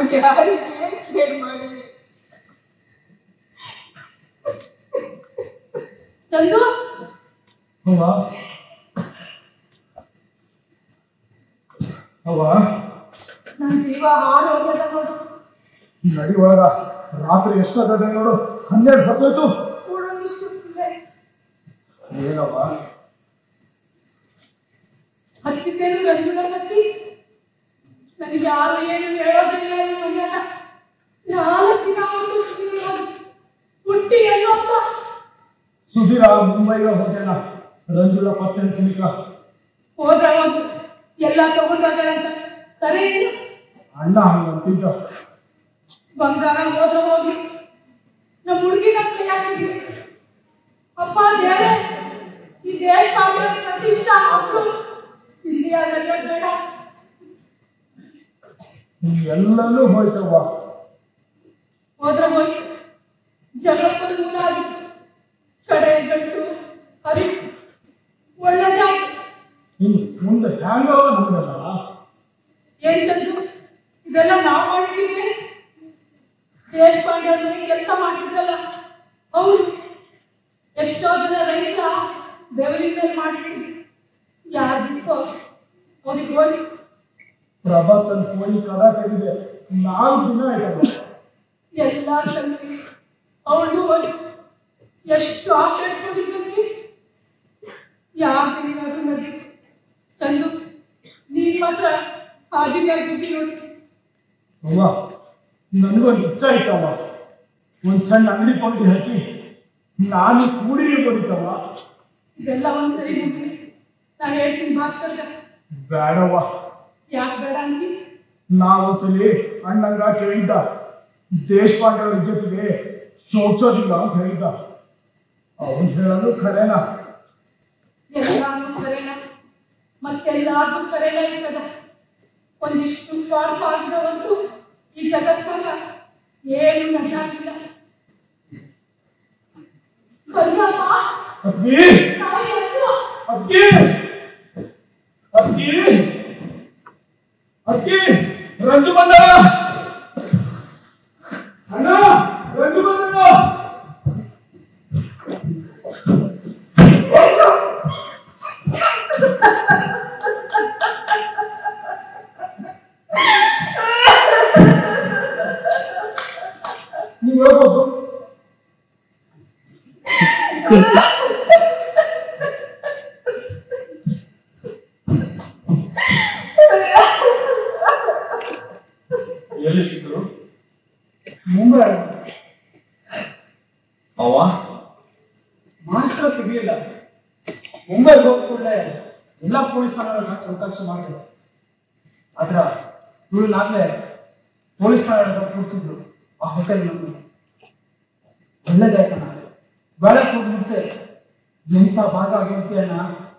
ಯಾರಿಗೆ ಕೇಳಿ ಮಾಡಿ ಚಂದು ಅವ್ವ ಅವ್ವ ನನ್ನ ಜೀವ ಹಾಳು ಹೋಗ್ಯದ ನೋಡು ನಡಿ ಒಳಗ ರಾತ್ರಿ ಎಷ್ಟೊತ್ತದೆ ನೋಡು ಹನ್ನೆರಡು ಹೊತ್ತೋಯ್ತು ಕೂಡೊಂದಿಷ್ಟು ಇಲ್ಲೇ ಏನವ್ವ ಹತ್ತಿದ್ದೇನೆ ರಂಜುನ ಮತ್ತಿ ನನಗೆ ಯಾರು ಏನು ಹೇಳೋದಿಲ್ಲ ಈ ಮನೆಯಲ್ಲ ನಾಲ್ಕು ದಿನ ಆಯ್ತು ಸುಮ್ನೆ ಹೋಗಿ. ಹುಟ್ಟಿ ಎಲ್ಲೋ ಅಂತ ಸುಧೀರ ಮುಂಬೈಗೆ ಹೋಗ್ಯಾನ ರಂಜುಲ ಪತ್ತೆ ತಿನ್ಕ ಹೋದ್ರ ಹೋದ್ರು ಎಲ್ಲ ತಗೊಂಡೋಗ್ಯಾರಂತ ಸರಿ ಏನು ಅಣ್ಣ ಹಂಗಂತಿದ್ದ ಬಂಗಾರ ಹೋದ್ರ ಹೋಗಿ ನಮ್ಮ ಹುಡುಗಿನ ಕೈಯಾಗಿದ್ವಿ ಅಪ್ಪ ದೇವರೇ ಈ ದೇಶ ಕಾವ್ಯ ಪ್ರತಿಷ್ಠಾ ಮಕ್ಕಳು ಇಂಡಿಯಾದಲ್ಲೇ ಬೇಡ ಎಲ್ಲನೂ ಹೋಯ್ತವ್ವ ಹೋದ್ರ ಹೋಯ್ತು ಜಗತ್ತು ಮೂಲ ಆಗಿತ್ತು ಕಡೆ ಗಂಟು ಹರಿ ಒಳ್ಳೆದಾಯ್ತು ಇನ್ ಮುಂದೆ ಹ್ಯಾಂಗವ ನಮ್ದಲ್ಲ ಏನ್ ಚಂದು ಇದೆಲ್ಲ ನಾವು ಮಾಡಿಟ್ಟಿದ್ದೆ ದೇಶಪಾಂಡೆ ಅವ್ರ ಕೆಲಸ ಮಾಡಿದ್ರಲ್ಲ ಅವ್ರು ಎಷ್ಟೋ ಜನ ರೈತ ಬೆವರಿನ ಮೇಲೆ ಮಾಡಿಟ್ಟಿದ್ರು ಯಾರ್ದಿತ್ತೋ ಅವ್ರಿಗೆ ಹೋಗಿ ಪ್ರಭಾತನ್ ಕೋಳಿ ಕಡ ತೆಗಿದೆ ನಾಲ್ಕು ದಿನ ಆಯ್ತವ ಎಲ್ಲ ಸಂಗತಿ ಅವಳು ಹೋಗಿ ಎಷ್ಟು ಆಸೆ ಇಟ್ಕೊಂಡಿದ್ದಕ್ಕೆ ಯಾಕೆ ಅದು ನದಿ ಚಂದು ನೀನ್ ಮಾತ್ರ ಹಾದಿಗಾಗಿ ಬಿಟ್ಟು ನೋಡಿ ಅವ್ವ ನನಗೊಂದು ಇಚ್ಛೆ ಆಯ್ತವ್ವ ಒಂದ್ ಸಣ್ಣ ಅಂಗಡಿ ಕೊಂಡು ಹಾಕಿ ನಾನು ಕೂಡಿ ಬರೀತವ್ವ ಇದೆಲ್ಲ ಒಂದ್ಸರಿ ಮುಗಿಲಿ ನಾನು ಹೇಳ್ತೀನಿ ಭಾಸ್ಕರ್ಗ ಬೇಡವ್ವ ಯಾಕೆ ಬೇಡ ಅಂತಿ ನಾವೊಂದ್ಸಲಿ ಅಣ್ಣಂಗ ಕೇಳಿದ್ದ ದೇಶಪಾಂಡೆ ಅವ್ರ ಜೊತೆಗೆ ಶೋಭಿಸೋದಿಲ್ಲ ಅಂತ ಹೇಳಿದ್ದ ಅವನ್ ಹೇಳೋದು ಖರೇನ ಎಲ್ಲಾನು ಕರೆನ ಮತ್ತೆಲ್ಲಾರ್ದು ಕರೆನ ಇರ್ತದ ಒಂದಿಷ್ಟು ಸ್ವಾರ್ಥ ಆಗಿದವಂತೂ ಈ ಜಗತ್ತಾಗ ಏನು ನನ್ನಾಗಿಲ್ಲ ಬಂದಮ್ಮ ಅದ್ಗಿ ತಾಯಿ ಅನ್ನು ಅದ್ಗಿ ಅದ್ಗಿ ಅದ್ಗಿ ರಂಜು ಬಂದಳ ಅಣ್ಣ ರಂಜು ಬಂದಳ ನೀವು ಹೇಳ್ಬೋದು ಎಲ್ಲಿ ಸಿಕ್ಕರು ಮುಂಬೈ ಅವ ಮಾಸ್ಟರ್ ಸಿಗ್ಲಿಲ್ಲ ಮುಂಬೈಗೆ ಹೋದ ಕೂಡಲೇ ಎಲ್ಲ ಪೊಲೀಸ್ ಠಾಣೆಗಳನ್ನ ಚೌಕಾಸಿ ಮಾಡಿದ್ರು ಆದ್ರ ಇವಳನ್ನಾಗ್ಲೇ ಪೊಲೀಸ್ ಠಾಣೆ ಕೂರಿಸಿದ್ರು ಆ ಹೋಟೆಲ್ ನಮ್ಗೆ ಒಳ್ಳೇದಾಯ್ತಣ್ಣ ಬೆಳಗ್ಗೆ ಹೋಗ್ಬಿಟ್ಟೆ ಎಂಥ ಭಾಗ ಆಗಿರ್ತೀಯಣ್ಣ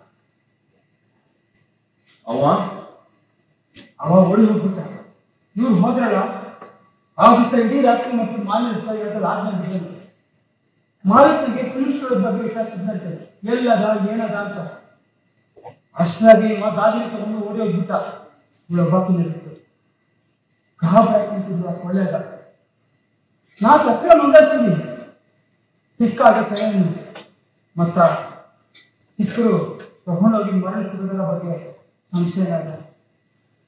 ಅವ ಅವ ಓಡಿ ಹೋಗ್ಬಿಟ್ಟ ಇವ್ರು ಹೋದ್ರಲ್ಲ ಆ ದಿವಸ ಇಡೀ ರಾತ್ರಿ ಮತ್ತು ಮಾನ್ಯ ದಿವಸ ಇವತ್ತು ಆಜ್ಞೆ ಬಿಟ್ಟಿದ್ರು ಮಾಲೀಕನಿಗೆ ಫಿಲ್ಮ್ ಸ್ಟುಡಿಯೋ ಬಗ್ಗೆ ವಿಚಾರಿಸಿದಂತೆ ಎಲ್ಲದ ಏನದ ಅಂತ ಅಷ್ಟಾಗಿ ದಾದಿನ ತಗೊಂಡು ಓಡಿ ಹೋಗ್ಬಿಟ್ಟ ಇವಳ ಬಾಕಿಲಿರುತ್ತೆ ಗಾಬರಾಗಿ ನಿಂತಿದ್ರು ಆ ಕೊಳ್ಳೆಗ ನಾ ತಕ್ಕ ನೋಂದಾಯಿಸ್ತೀನಿ ಸಿಕ್ಕಾಗ ಕೈಯನ್ನು ಮತ್ತ ಸಿಕ್ಕರು ತಗೊಂಡೋಗಿ ಮರಳಿಸಿರೋದರ ಬಗ್ಗೆ ಸಂಶಯ ಇಲ್ಲ